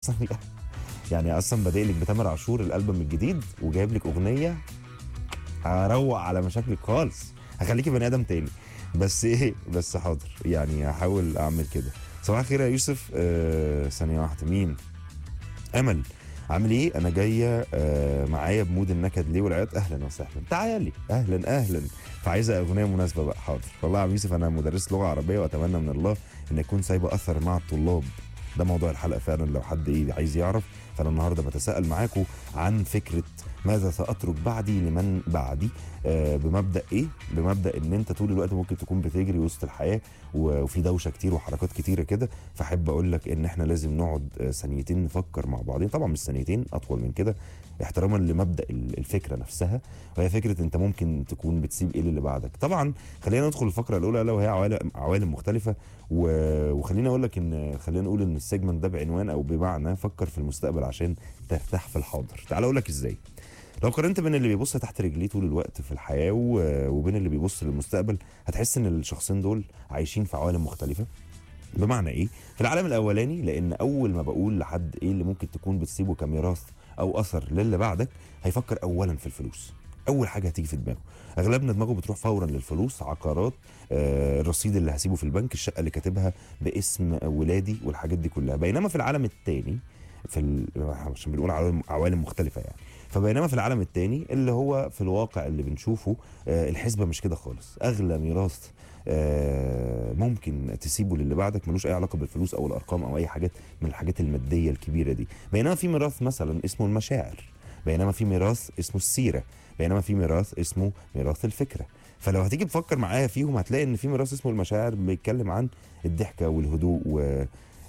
اصلا يعني اصلا بادئ لك بتامر عاشور الالبوم الجديد وجايب لك اغنيه هروق على مشاكلك خالص هخليكي بني ادم تاني بس ايه بس حاضر يعني هحاول اعمل كده صباح الخير يا يوسف آه ثانيه واحده مين امل عامل ايه انا جايه آه معايا بمود النكد ليه والعياط اهلا وسهلا تعالي اهلا اهلا فعايزه اغنيه مناسبه بقى حاضر والله يا عم يوسف انا مدرس لغه عربيه واتمنى من الله ان يكون سايبه اثر مع الطلاب ده موضوع الحلقه فعلا لو حد ايه عايز يعرف فانا النهارده بتساءل معاكم عن فكره ماذا ساترك بعدي لمن بعدي آه بمبدا ايه بمبدا ان انت طول الوقت ممكن تكون بتجري وسط الحياه و- وفي دوشه كتير وحركات كتيره كده فاحب اقول لك ان احنا لازم نقعد آه، ثانيتين نفكر مع بعضين طبعا مش ثانيتين اطول من كده احتراما لمبدا ال- الفكره نفسها وهي فكره انت ممكن تكون بتسيب ايه للي بعدك طبعا خلينا ندخل الفقره الاولى الا وهي عوالم عوالم مختلفه و- وخلينا اقول لك ان خلينا نقول ان السيجمنت ده بعنوان او بمعنى فكر في المستقبل عشان ترتاح في الحاضر تعال اقول لك ازاي لو قارنت بين اللي بيبص تحت رجليه طول الوقت في الحياه و- وبين اللي بيبص للمستقبل هتحس ان الشخصين دول عايشين في عوالم مختلفه بمعنى ايه في العالم الاولاني لان اول ما بقول لحد ايه اللي ممكن تكون بتسيبه كميراث او اثر للي بعدك هيفكر اولا في الفلوس اول حاجه هتيجي في دماغه اغلبنا دماغه بتروح فورا للفلوس عقارات آه الرصيد اللي هسيبه في البنك الشقه اللي كاتبها باسم ولادي والحاجات دي كلها بينما في العالم الثاني في ال... عشان بنقول عوالم, عوالم مختلفه يعني فبينما في العالم الثاني اللي هو في الواقع اللي بنشوفه آه الحسبه مش كده خالص اغلى ميراث آه، ممكن تسيبه للي بعدك ملوش اي علاقه بالفلوس او الارقام او اي حاجات من الحاجات الماديه الكبيره دي بينما في ميراث مثلا اسمه المشاعر بينما في ميراث اسمه السيره بينما في ميراث اسمه ميراث الفكره فلو هتيجي تفكر معايا فيهم هتلاقي ان في ميراث اسمه المشاعر بيتكلم عن الضحكه والهدوء و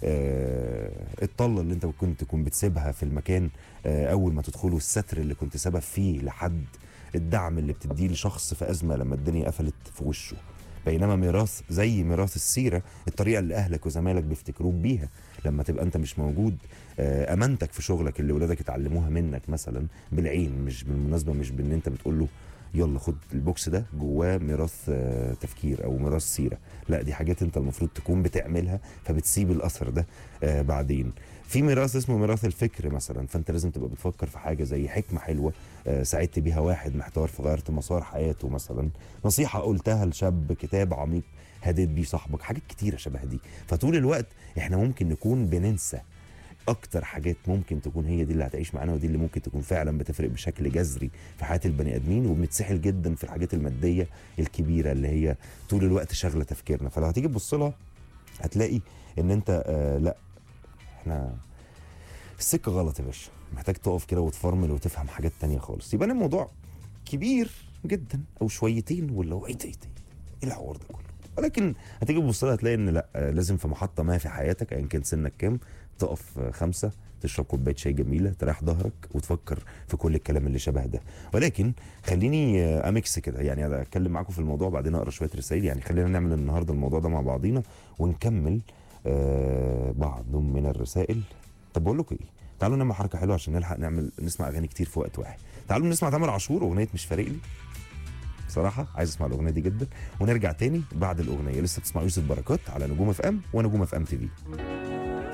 آه، الطله اللي انت كنت تكون بتسيبها في المكان آه، اول ما تدخله الستر اللي كنت سبب فيه لحد الدعم اللي بتديه لشخص في ازمه لما الدنيا قفلت في وشه بينما ميراث زي ميراث السيره الطريقه اللي اهلك وزمايلك بيفتكروك بيها لما تبقى انت مش موجود آه، امانتك في شغلك اللي ولادك اتعلموها منك مثلا بالعين مش بالمناسبه مش بان انت بتقول له يلا خد البوكس ده جواه ميراث آه، تفكير او ميراث سيره لا دي حاجات انت المفروض تكون بتعملها فبتسيب الاثر ده آه، بعدين في ميراث اسمه ميراث الفكر مثلا فانت لازم تبقى بتفكر في حاجه زي حكمه حلوه آه، ساعدت بيها واحد محتار فغيرت مسار حياته مثلا نصيحه قلتها لشاب كتاب عميق هديت بيه صاحبك حاجات كتيره شبه دي فطول الوقت احنا ممكن نكون بننسى اكتر حاجات ممكن تكون هي دي اللي هتعيش معانا ودي اللي ممكن تكون فعلا بتفرق بشكل جذري في حياه البني ادمين وبنتسحل جدا في الحاجات الماديه الكبيره اللي هي طول الوقت شاغله تفكيرنا فلو هتيجي تبص لها هتلاقي ان انت آه لا احنا السكه غلط يا باشا محتاج تقف كده وتفرمل وتفهم حاجات تانية خالص يبقى الموضوع كبير جدا او شويتين ولا هو ايه ده ايه ده ايه الحوار ده كله ولكن هتيجي تبص لها هتلاقي ان لا آه، لازم في محطه ما في حياتك ايا كان سنك كام تقف آه، خمسه تشرب كوبايه شاي جميله تريح ظهرك وتفكر في كل الكلام اللي شبه ده ولكن خليني آه، اميكس كده يعني اتكلم معاكم في الموضوع بعدين اقرا شويه رسائل يعني خلينا نعمل النهارده الموضوع ده مع بعضينا ونكمل آه بعض من الرسائل طب بقول لكم ايه تعالوا نعمل حركه حلوه عشان نلحق نعمل نسمع اغاني كتير في وقت واحد تعالوا نسمع تامر عاشور اغنيه مش فارق لي بصراحه عايز اسمع الاغنيه دي جدا ونرجع تاني بعد الاغنيه لسه بتسمع يوسف بركات على نجوم اف ام ونجوم اف ام تي في